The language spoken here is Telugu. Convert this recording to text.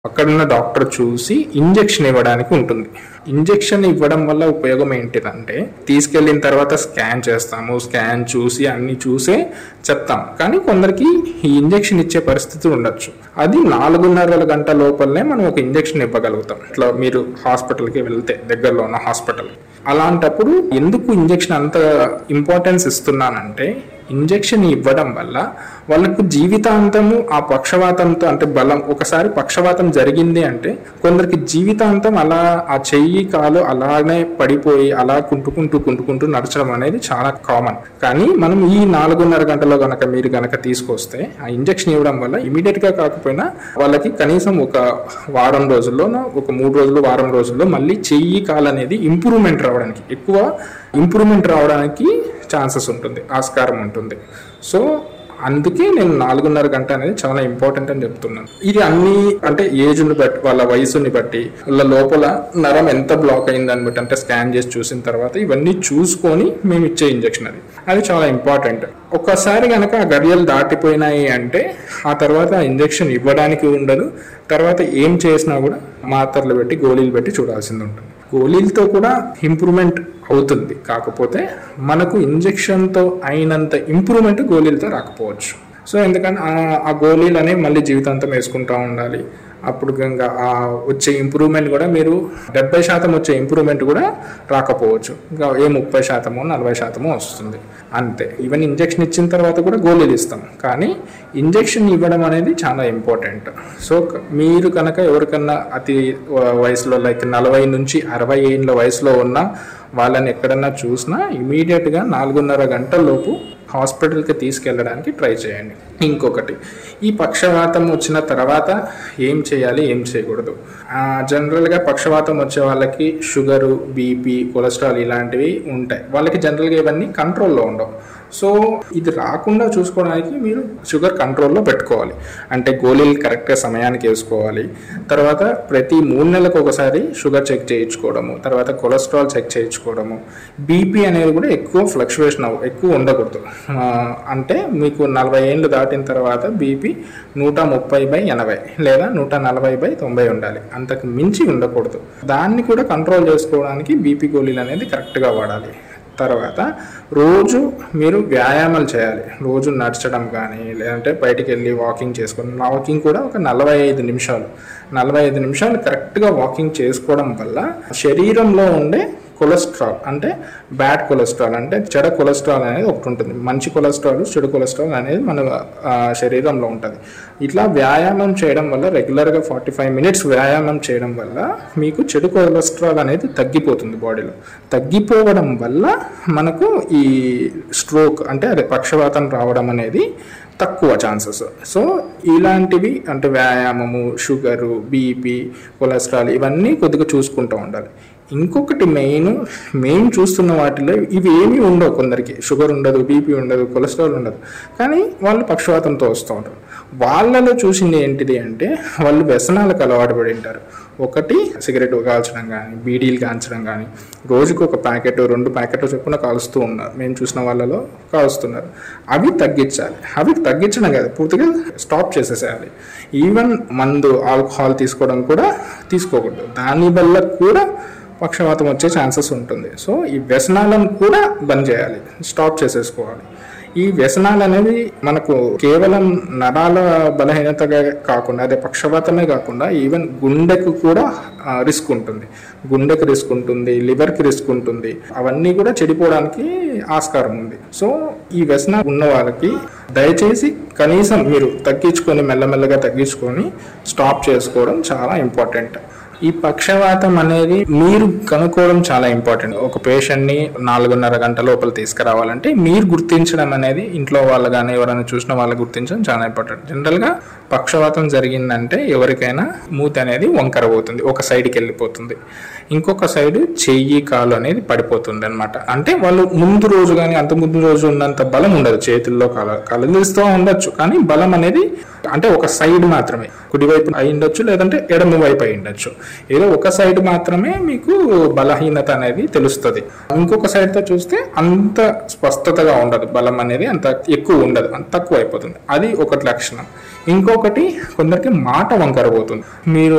అక్కడున్న డాక్టర్ చూసి ఇంజెక్షన్ ఇవ్వడానికి ఉంటుంది ఇంజెక్షన్ ఇవ్వడం వల్ల ఉపయోగం ఏంటిదంటే తీసుకెళ్ళిన తర్వాత స్కాన్ చేస్తాము స్కాన్ చూసి అన్ని చూసే చెప్తాం కానీ కొందరికి ఈ ఇంజెక్షన్ ఇచ్చే పరిస్థితి ఉండొచ్చు అది నాలుగున్నర గంట లోపలనే మనం ఒక ఇంజెక్షన్ ఇవ్వగలుగుతాం ఇట్లా మీరు హాస్పిటల్కి వెళ్తే దగ్గరలో ఉన్న హాస్పిటల్ అలాంటప్పుడు ఎందుకు ఇంజెక్షన్ అంత ఇంపార్టెన్స్ ఇస్తున్నానంటే ఇంజెక్షన్ ఇవ్వడం వల్ల వాళ్ళకు జీవితాంతము ఆ పక్షవాతంతో అంటే బలం ఒకసారి పక్షవాతం జరిగింది అంటే కొందరికి జీవితాంతం అలా ఆ చెయ్యి కాలు అలానే పడిపోయి అలా కుంటుకుంటూ కుంటుకుంటూ నడచడం అనేది చాలా కామన్ కానీ మనం ఈ నాలుగున్నర గంటలో గనక మీరు గనక తీసుకొస్తే ఆ ఇంజెక్షన్ ఇవ్వడం వల్ల ఇమీడియట్ గా కాకపోయినా వాళ్ళకి కనీసం ఒక వారం రోజుల్లోనో ఒక మూడు రోజులు వారం రోజుల్లో మళ్ళీ చెయ్యి కాలు అనేది ఇంప్రూవ్మెంట్ రావడానికి ఎక్కువ ఇంప్రూవ్మెంట్ రావడానికి ఛాన్సెస్ ఉంటుంది ఆస్కారం ఉంటుంది సో అందుకే నేను నాలుగున్నర గంట అనేది చాలా ఇంపార్టెంట్ అని చెప్తున్నాను ఇది అన్ని అంటే ఏజ్ని బట్టి వాళ్ళ వయసుని బట్టి వాళ్ళ లోపల నరం ఎంత బ్లాక్ అయిందని బట్టి అంటే స్కాన్ చేసి చూసిన తర్వాత ఇవన్నీ చూసుకొని మేము ఇచ్చే ఇంజెక్షన్ అది అది చాలా ఇంపార్టెంట్ ఒక్కసారి కనుక ఆ గడియలు దాటిపోయినాయి అంటే ఆ తర్వాత ఇంజెక్షన్ ఇవ్వడానికి ఉండదు తర్వాత ఏం చేసినా కూడా మాత్రలు పెట్టి గోళీలు పెట్టి చూడాల్సింది ఉంటుంది గోళీలతో కూడా ఇంప్రూవ్మెంట్ అవుతుంది కాకపోతే మనకు ఇంజెక్షన్తో అయినంత ఇంప్రూవ్మెంట్ గోళీలతో రాకపోవచ్చు సో ఎందుకంటే ఆ- ఆ గోళీలు అనేవి మళ్ళీ జీవితాంతం వేసుకుంటూ ఉండాలి అప్పుడు ఇంకా ఆ వచ్చే ఇంప్రూవ్మెంట్ కూడా మీరు డెబ్బై శాతం వచ్చే ఇంప్రూవ్మెంట్ కూడా రాకపోవచ్చు ఇంకా ఏ ముప్పై శాతమో నలభై శాతమో వస్తుంది అంతే ఈవెన్ ఇంజెక్షన్ ఇచ్చిన తర్వాత కూడా గోళీలు ఇస్తాం కానీ ఇంజెక్షన్ ఇవ్వడం అనేది చాలా ఇంపార్టెంట్ సో క- మీరు కనుక ఎవరికన్నా అతి వ- వయసులో లైక్ నలభై నుంచి అరవై ఏళ్ళ వయసులో ఉన్న వాళ్ళని ఎక్కడన్నా చూసినా ఇమీడియట్గా నాలుగున్నర గంటల లోపు హాస్పిటల్కి తీసుకెళ్ళడానికి ట్రై చేయండి ఇంకొకటి ఈ పక్షవాతం వచ్చిన తర్వాత ఏం చేయాలి ఏం చేయకూడదు ఆ, జనరల్గా పక్షవాతం వచ్చే వాళ్ళకి షుగరు బీపీ కొలెస్ట్రాల్ ఇలాంటివి ఉంటాయి వాళ్ళకి జనరల్గా ఇవన్నీ కంట్రోల్లో ఉండవు సో ఇది రాకుండా చూసుకోవడానికి మీరు షుగర్ కంట్రోల్లో పెట్టుకోవాలి అంటే గోళీలు కరెక్ట్గా సమయానికి వేసుకోవాలి తర్వాత ప్రతి మూడు నెలలకు ఒకసారి షుగర్ చెక్ చేయించుకోవడము తర్వాత కొలెస్ట్రాల్ చెక్ చేయించుకోవడము బీపీ అనేది కూడా ఎక్కువ ఫ్లక్చువేషన్ అవ్వ ఎక్కువ ఉండకూడదు ఆ, అంటే మీకు నలభై ఏళ్ళు దాటిన తర్వాత బీపీ నూట ముప్పై బై ఎనభై లేదా నూట నలభై బై తొంభై ఉండాలి అంతకు మించి ఉండకూడదు దాన్ని కూడా కంట్రోల్ చేసుకోవడానికి బీపీ గోళీలు అనేది కరెక్ట్గా వాడాలి తర్వాత రోజు మీరు వ్యాయామాలు చేయాలి రోజు నడచడం కానీ లేదంటే బయటికి వెళ్ళి వాకింగ్ చేసుకొని వాకింగ్ కూడా ఒక నలభై ఐదు నిమిషాలు నలభై ఐదు నిమిషాలు కరెక్ట్గా వాకింగ్ చేసుకోవడం వల్ల శరీరంలో ఉండే కొలెస్ట్రాల్ అంటే బ్యాడ్ కొలెస్ట్రాల్ అంటే చెడ కొలెస్ట్రాల్ అనేది ఒకటి ఉంటుంది మంచి కొలెస్ట్రాల్ చెడు కొలెస్ట్రాల్ అనేది మన ఆ, శరీరంలో ఉంటుంది ఇట్లా వ్యాయామం చేయడం వల్ల రెగ్యులర్గా ఫార్టీ ఫైవ్ మినిట్స్ వ్యాయామం చేయడం వల్ల మీకు చెడు కొలెస్ట్రాల్ అనేది తగ్గిపోతుంది బాడీలో తగ్గిపోవడం వల్ల మనకు ఈ స్ట్రోక్ అంటే అదే పక్షవాతం రావడం అనేది తక్కువ ఛాన్సెస్ సో ఇలాంటివి అంటే వ్యాయామము షుగరు బీపీ కొలెస్ట్రాల్ ఇవన్నీ కొద్దిగా చూసుకుంటూ ఉండాలి ఇంకొకటి మెయిన్ మెయిన్ చూస్తున్న వాటిలో ఇవి ఏమీ ఉండవు కొందరికి షుగర్ ఉండదు బీపీ ఉండదు కొలెస్ట్రాల్ ఉండదు కానీ వాళ్ళు పక్షవాతంతో వస్తూ ఉంటారు వాళ్ళలో చూసింది ఏంటిది అంటే వాళ్ళు వ్యసనాలకు అలవాటు పడి ఉంటారు ఒకటి సిగరెట్ కాల్చడం కానీ బీడీలు కాల్చడం కానీ రోజుకు ఒక ప్యాకెట్ రెండు ప్యాకెట్ చొప్పున కాలుస్తూ ఉన్నారు మేము చూసిన వాళ్ళలో కాలుస్తున్నారు అవి తగ్గించాలి అవి తగ్గించడం కాదు పూర్తిగా స్టాప్ చేసేసేయాలి ఈవెన్ మందు ఆల్కహాల్ తీసుకోవడం కూడా తీసుకోకూడదు దానివల్ల కూడా పక్షవాతం వచ్చే ఛాన్సెస్ ఉంటుంది సో ఈ వ్యసనాలను కూడా బంద్ చేయాలి స్టాప్ చేసేసుకోవాలి ఈ వ్యసనాలు అనేవి మనకు కేవలం నరాల బలహీనతగా కాకుండా అదే పక్షవాతమే కాకుండా ఈవెన్ గుండెకు కూడా రిస్క్ ఉంటుంది గుండెకి రిస్క్ ఉంటుంది లివర్కి రిస్క్ ఉంటుంది అవన్నీ కూడా చెడిపోవడానికి ఆస్కారం ఉంది సో ఈ వ్యసనం ఉన్న వాళ్ళకి దయచేసి కనీసం మీరు తగ్గించుకొని మెల్లమెల్లగా తగ్గించుకొని స్టాప్ చేసుకోవడం చాలా ఇంపార్టెంట్ ఈ పక్షవాతం అనేది మీరు కనుక్కోవడం చాలా ఇంపార్టెంట్ ఒక పేషెంట్ని నాలుగున్నర గంటల లోపల తీసుకురావాలంటే మీరు గుర్తించడం అనేది ఇంట్లో వాళ్ళు కానీ ఎవరైనా చూసిన వాళ్ళు గుర్తించడం చాలా ఇంపార్టెంట్ జనరల్గా పక్షవాతం జరిగిందంటే ఎవరికైనా మూతి అనేది వంకర పోతుంది ఒక సైడ్కి వెళ్ళిపోతుంది ఇంకొక సైడ్ చెయ్యి కాలు అనేది పడిపోతుంది అనమాట అంటే వాళ్ళు ముందు రోజు కానీ అంత ముందు రోజు ఉన్నంత బలం ఉండదు చేతుల్లో కాలు కదిలిస్తూ ఉండొచ్చు కానీ బలం అనేది అంటే ఒక సైడ్ మాత్రమే కుడివైపు అయి ఉండొచ్చు లేదంటే ఎడమ వైపు అయి ఉండొచ్చు ఏదో ఒక సైడ్ మాత్రమే మీకు బలహీనత అనేది తెలుస్తుంది ఇంకొక side తో చూస్తే అంత స్పష్టతగా ఉండదు బలం అనేది అంత ఎక్కువ ఉండదు అంత తక్కువ అయిపోతుంది అది ఒకటి లక్షణం ఇంకొకటి కొందరికి మాట వంకర పోతుంది మీరు